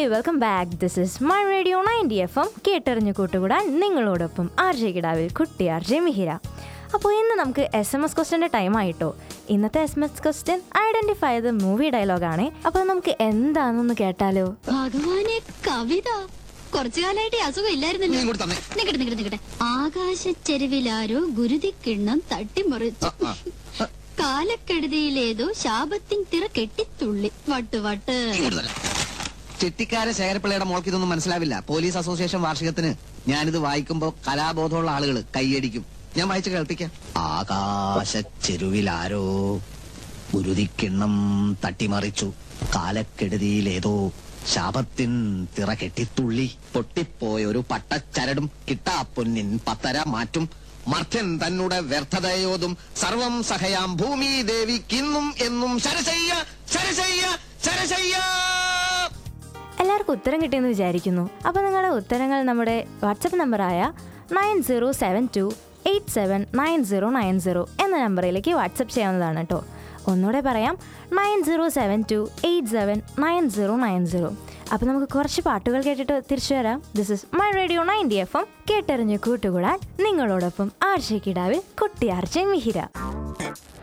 Welcome back this is my radio ninety F M കേട്ടറിഞ്ഞു കൂട്ടുകൂടാൻ നിങ്ങളോടൊപ്പം ആർ ജെ കിടാവിൽ കുട്ടി ആർ ജെ മിഹിര അപ്പോൾ ഇന്ന് നമുക്ക് എസ് എം എസ് ക്വസ്റ്റ്യൻ്റെ ടൈം ആയിട്ടോ ഇന്നത്തെ S M S question identify ചെയ്ത് മൂവി ഡയലോഗാണേ അപ്പോൾ നമുക്ക് എന്താണെന്നൊന്ന് കേട്ടാലോ ഭഗവാനെ കവിത കുറച്ചു കാലായിട്ട് ഈ അസുഖം ഇല്ലായിരുന്നല്ലോ നീ ഇങ്ങോട്ട് തന്നെ. നിക്കട്ടെ നിക്കട്ടെ നിക്കട്ടെ ആകാശച്ചെരുവിലാരോ ഗുരുതിക്കിണ്ണം തട്ടിമറിച്ചു കാലക്കെടുതിയിലേതോ ശാപത്തിൻ തിറ കെട്ടിത്തുള്ളി വട്ട് വട്ട് ഇങ്ങോട്ട് തരാം. ചെട്ടിക്കാര ശേഖരപ്പിള്ളയുടെ മോൾക്ക് ഇതൊന്നും മനസ്സിലാവില്ല പോലീസ് അസോസിയേഷൻ വാർഷികത്തിന് ഞാനിത് വായിക്കുമ്പോ കലാബോധമുള്ള ആളുകൾ കൈയടിക്കും ഞാൻ വായിച്ച് കേൾപ്പിക്കാം ആകാശ ചെരുവിലാരോ ഗുരുതിക്കിണ്ണം തട്ടിമറിച്ചു കാലക്കെടുതിയിലേതോ ശാപത്തിൻ തിറ കെട്ടിത്തുള്ളി പൊട്ടിപ്പോയൊരു പട്ടച്ചരടും കിട്ടാപ്പൊന്നിൻ പത്തര മാറ്റും മർത്യൻ തന്നുടെ വ്യർത്ഥതയോതും സർവം സഹയാം ഭൂമി ദേവിക്കിന്നും എന്നും ശരശയ്യ ശരശയ്യ ശരശയ്യ എല്ലാവർക്കും ഉത്തരം കിട്ടിയെന്ന് വിചാരിക്കുന്നു അപ്പോൾ നിങ്ങളുടെ ഉത്തരങ്ങൾ നമ്മുടെ വാട്സപ്പ് നമ്പറായ nine zero seven two eight seven nine zero nine zero എന്ന നമ്പറിലേക്ക് വാട്സപ്പ് ചെയ്യാവുന്നതാണ് കേട്ടോ ഒന്നുകൂടെ പറയാം nine zero seven two eight seven nine zero nine zero അപ്പോൾ നമുക്ക് കുറച്ച് പാട്ടുകൾ കേട്ടിട്ട് തിരിച്ചു വരാം this is my radio ninety F M കേട്ടറിഞ്ഞ് കൂട്ടുകൂടാൻ നിങ്ങളോടൊപ്പം ആർജെ കിടാവിൽ കുട്ടി ആർജെ മിഹിര